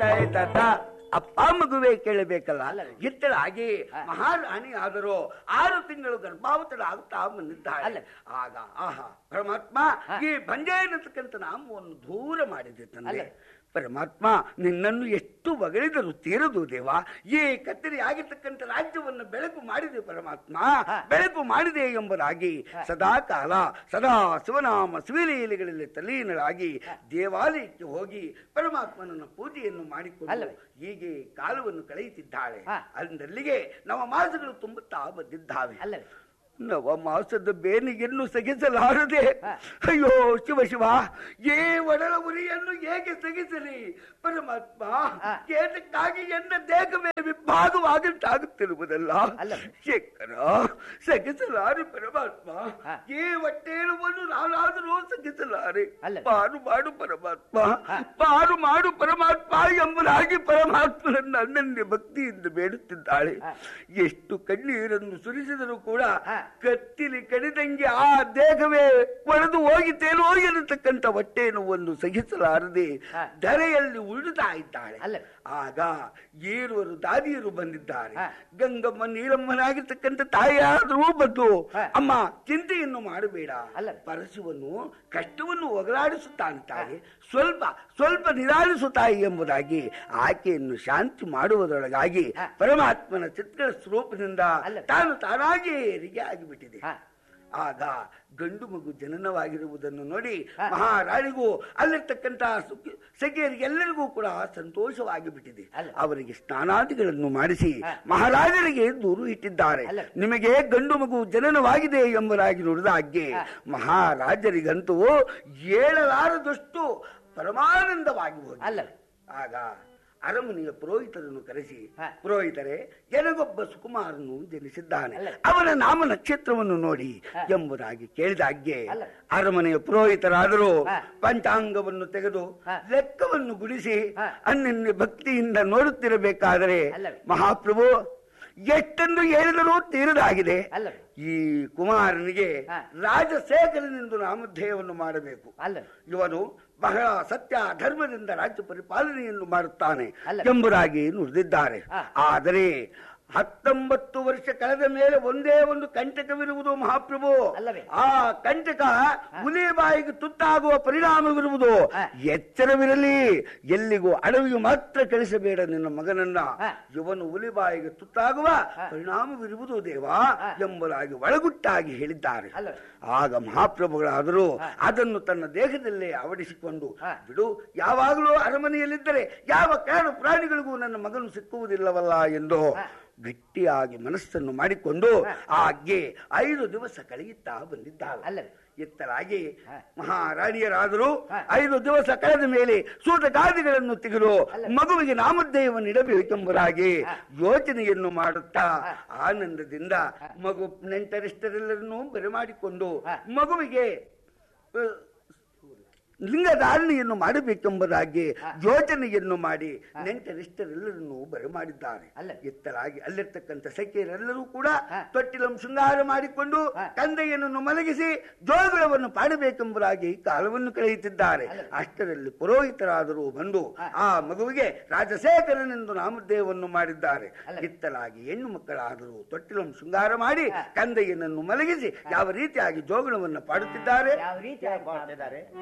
ತಾತ ಅಪ್ಪ ಮಗುವೆ ಕೇಳಬೇಕಲ್ಲ ಇತ್ತಳಾಗಿ ಮಹಾರಾಣಿ ಆದರೂ ಆರು ತಿಂಗಳು ಗರ್ಭಾವತಳ ಆಗ್ತಾ ಬಂದಿದ್ದಾಳೆ ಆಗ ಆಹಾ ಪರಮಾತ್ಮ ಈ ಬಂಜೆ ಅನ್ನತಕ್ಕಂಥ ನಾಮವನ್ನು ದೂರ ಮಾಡಿದೆ ತಂದೆ ಪರಮಾತ್ಮ ನಿನ್ನನ್ನು ಎಷ್ಟು ಹೊಗಳಿದರು ತೀರದು ದೇವ ಈ ಕತ್ತರಿ ಆಗಿರ್ತಕ್ಕಂಥ ರಾಜ್ಯವನ್ನು ಬೆಳಕು ಮಾಡಿದೆ ಪರಮಾತ್ಮ ಬೆಳಕು ಮಾಡಿದೆ ಎಂಬುದಾಗಿ ಸದಾ ಕಾಲ ಸದಾ ಶಿವನಾಮ ಶಿವಲೀಲೆಗಳಲ್ಲಿ ತಲೀನರಾಗಿ ದೇವಾಲಯಕ್ಕೆ ಹೋಗಿ ಪರಮಾತ್ಮನನ್ನ ಪೂಜೆಯನ್ನು ಮಾಡಿಕೊಂಡು ಹೀಗೆ ಕಾಲವನ್ನು ಕಳೆಯುತ್ತಿದ್ದಾಳೆ ಅಲ್ಲಿಗೆ ನವ ಮಾಸಗಳು ತುಂಬುತ್ತಾ ಬಂದಿದ್ದಾವೆ ನವ ಮಾಸದ ಬೇನಿಗೆನ್ನು ಸಗಿಸಲಾರದೆ ಅಯ್ಯೋ ಶಿವ ಶಿವ ಏ ಒಡಲ ಉರಿಯನ್ನು ಹೇಗೆ ಸಗಿಸಲಿ ಪರಮಾತ್ಮ ಏತಕ್ಕಾಗಿ ಎನ್ನ ದೇಹವೇ ವಿಭಾಗವಾಗುತ್ತಾಗುತ್ತಿರುವುದಲ್ಲ ಶಂಕರ ಸಗಿಸಲಾರೆ ಪರಮಾತ್ಮ ಏ ಹೊಟ್ಟೇಳುವನ್ನು ನಾನಾದರೂ ಸಗಿಸಲಾರೆ ಪಾರು ಮಾಡು ಪರಮಾತ್ಮ ಪಾರು ಮಾಡು ಪರಮಾತ್ಮ ಎಂಬುದಾಗಿ ಪರಮಾತ್ಮನನ್ನ ಅಣ್ಣನ್ಯ ಭಕ್ತಿಯಿಂದ ಬೇಡುತ್ತಿದ್ದಾಳೆ ಎಷ್ಟು ಕಣ್ಣೀರನ್ನು ಸುರಿಸಿದರೂ ಕೂಡ ಕತ್ತಿಲಿ ಕಡಿದಂಗೆ ಆ ದೇಹವೇ ಒಡೆದು ಹೋಗಿತ್ತೇನೋ ಎನ್ನತಕ್ಕಂಥ ಹೊಟ್ಟೆ ನೋವನ್ನು ಸಹಿಸಲಾರದೆ ಧರೆಯಲ್ಲಿ ಉಳಿದುತ್ತಾ ಇದ್ದಾಳೆ ಆಗ ಏರುವರು ದಾದಿಯರು ಬಂದಿದ್ದಾರೆ ಗಂಗಮ್ಮ ನೀರಮ್ಮನಾಗಿರ್ತಕ್ಕಂಥ ತಾಯಿಯಾದರೂ ಬಂದು ಅಮ್ಮ ಚಿಂತೆಯನ್ನು ಮಾಡಬೇಡ ಪರಶುವನ್ನು ಕಷ್ಟವನ್ನು ಒಗಲಾಡಿಸುತ್ತಾನೆ ತಾಯಿ ಸ್ವಲ್ಪ ಸ್ವಲ್ಪ ನಿರಾಳಿಸುತ್ತಾಯಿ ಎಂಬುದಾಗಿ ಆಕೆಯನ್ನು ಶಾಂತಿ ಮಾಡುವುದರೊಳಗಾಗಿ ಪರಮಾತ್ಮನ ಚಿತ್ರ ಸ್ವರೂಪದಿಂದ ತಾನು ತಾನಾಗಿ ಏರಿಗೆ ಆಗಿಬಿಟ್ಟಿದೆ ಆಗ ಗಂಡು ಮಗು ಜನನವಾಗಿರುವುದನ್ನು ನೋಡಿ ಮಹಾರಾಣಿಗೂ ಅಲ್ಲಿರ್ತಕ್ಕಂಥ ಸಖಿಯರಿಗೆಲ್ಲರಿಗೂ ಕೂಡ ಸಂತೋಷವಾಗಿ ಬಿಟ್ಟಿದೆ ಅವರಿಗೆ ಸ್ನಾನಾದಿಗಳನ್ನು ಮಾಡಿಸಿ ಮಹಾರಾಜರಿಗೆ ದೂರು ಇಟ್ಟಿದ್ದಾರೆ ನಿಮಗೆ ಗಂಡು ಮಗು ಜನನವಾಗಿದೆ ಎಂಬುದಾಗಿ ನುಡಿದಾಗ್ಗೆ ಮಹಾರಾಜರಿಗಂತೂ ಏಳಲಾರದಷ್ಟು ಪರಮಾನಂದವಾಗಿ ಹೋಗಿ ಆಗ ಅರಮನೆಯ ಪುರೋಹಿತರನ್ನು ಕರೆಸಿ ಪುರೋಹಿತರೆ ಎನಗೊಬ್ಬ ಸುಕುಮಾರನು ಜನಿಸಿದ್ದಾನೆ ಅವನ ನಾಮ ನಕ್ಷತ್ರವನ್ನು ನೋಡಿ ಎಂಬುದಾಗಿ ಕೇಳಿದಾಗ್ಗೆ ಅರಮನೆಯ ಪುರೋಹಿತರಾದರೂ ಪಂಚಾಂಗವನ್ನು ತೆಗೆದು ಲೆಕ್ಕವನ್ನು ಗುಡಿಸಿ ಅನ್ಯನ್ಯ ಭಕ್ತಿಯಿಂದ ನೋಡುತ್ತಿರಬೇಕಾದರೆ ಮಹಾಪ್ರಭು ಎಷ್ಟೆಂದು ಹೇಳಿದರೂ ತೀರದಾಗಿದೆ ಈ ಕುಮಾರನಿಗೆ ರಾಜಶೇಖರನೆಂದು ನಾಮಧೇಯವನ್ನು ಮಾಡಬೇಕು ಇವನು ಬಹಳ ಸತ್ಯ ಧರ್ಮದಿಂದ ರಾಜ್ಯ ಪರಿಪಾಲನೆಯನ್ನು ಮಾಡುತ್ತಾನೆ ಎಂಬುದಾಗಿ ನುಡಿದಿದ್ದಾರೆ ಆದರೆ ಹತ್ತೊಂಬತ್ತು ವರ್ಷ ಕಳೆದ ಮೇಲೆ ಒಂದೇ ಒಂದು ಕಂಟಕವಿರುವುದು ಮಹಾಪ್ರಭು ಆ ಕಂಟಕ ಹುಲಿ ಬಾಯಿಗೆ ತುತ್ತಾಗುವ ಪರಿಣಾಮವಿರುವುದು ಎಚ್ಚರವಿರಲಿ ಎಲ್ಲಿಗೂ ಅಡವಿಗೆ ಮಾತ್ರ ಕಳಿಸಬೇಡ ನಿನ್ನ ಮಗನನ್ನ ಇವನು ಹುಲಿ ಬಾಯಿಗೆ ತುತ್ತಾಗುವ ಪರಿಣಾಮವಿರುವುದು ದೇವ ಎಂಬುದಾಗಿ ಒಳಗುಟ್ಟಾಗಿ ಹೇಳಿದ್ದಾರೆ ಆಗ ಮಹಾಪ್ರಭುಗಳಾದರೂ ಅದನ್ನು ತನ್ನ ದೇಹದಲ್ಲೇ ಅವಡಿಸಿಕೊಂಡು ಬಿಡು ಯಾವಾಗಲೂ ಅರಮನೆಯಲ್ಲಿದ್ದರೆ ಯಾವ ಕಾರಣ ಪ್ರಾಣಿಗಳಿಗೂ ನನ್ನ ಮಗನು ಸಿಕ್ಕುವುದಿಲ್ಲವಲ್ಲ ಎಂದು ಗಟ್ಟಿಯಾಗಿ ಮನಸ್ಸನ್ನು ಮಾಡಿಕೊಂಡು ಆಗ್ಗೆ ಐದು ದಿವಸ ಕಳೆಯುತ್ತಾ ಬಂದಿದ್ದಾಳೆ ಎತ್ತರಾಗಿ ಮಹಾರಾಣಿಯರಾದರೂ ಐದು ದಿವಸ ಕಳೆದ ಮೇಲೆ ಸೂತಗಾದಿಗಳನ್ನು ತೆಗೆದು ಮಗುವಿಗೆ ನಾಮಧೇಯವನ್ನು ಇಡಬೇಕೆಂಬುದಾಗಿ ಯೋಚನೆಯನ್ನು ಮಾಡುತ್ತಾ ಆನಂದದಿಂದ ಮಗು ನೆಂಟರಿಷ್ಟರೆಲ್ಲರನ್ನೂ ಬರಮಾಡಿಕೊಂಡು ಮಗುವಿಗೆ ಲಿಂಗಧಾರಣೆಯನ್ನು ಮಾಡಬೇಕೆಂಬುದಾಗಿ ಯೋಜನೆಯನ್ನು ಮಾಡಿ ನೆಂಟರಿಷ್ಟರೆಲ್ಲರನ್ನು ಬರಮಾಡಿದ್ದಾರೆ ಎತ್ತಲಾಗಿ ಅಲ್ಲಿರ್ತಕ್ಕಂಥ ಸಖಿಯರೆಲ್ಲರೂ ಕೂಡ ತೊಟ್ಟಿಲಂ ಶೃಂಗಾರ ಮಾಡಿಕೊಂಡು ತಂದೆಯನ್ನು ಮಲಗಿಸಿ ಜೋಗುಳವನ್ನು ಪಾಡಬೇಕೆಂಬುದಾಗಿ ಕಾಲವನ್ನು ಕಳೆಯುತ್ತಿದ್ದಾರೆ ಅಷ್ಟರಲ್ಲಿ ಪುರೋಹಿತರಾದರೂ ಬಂದು ಆ ಮಗುವಿಗೆ ರಾಜಶೇಖರನೆಂದು ನಾಮಧೇಯವನ್ನು ಮಾಡಿದ್ದಾರೆ ಇತ್ತಲಾಗಿ ಹೆಣ್ಣು ಮಕ್ಕಳಾದರೂ ತೊಟ್ಟಿಲಂ ಶೃಂಗಾರ ಮಾಡಿ ತಂದೆಯನ್ನು ಮಲಗಿಸಿ ಯಾವ ರೀತಿಯಾಗಿ ಜೋಗುಳವನ್ನು ಪಾಡುತ್ತಿದ್ದಾರೆ ಯಾವ ರೀತಿಯಾಗಿ ಮಾಡ್ತಿದ್ದಾರೆ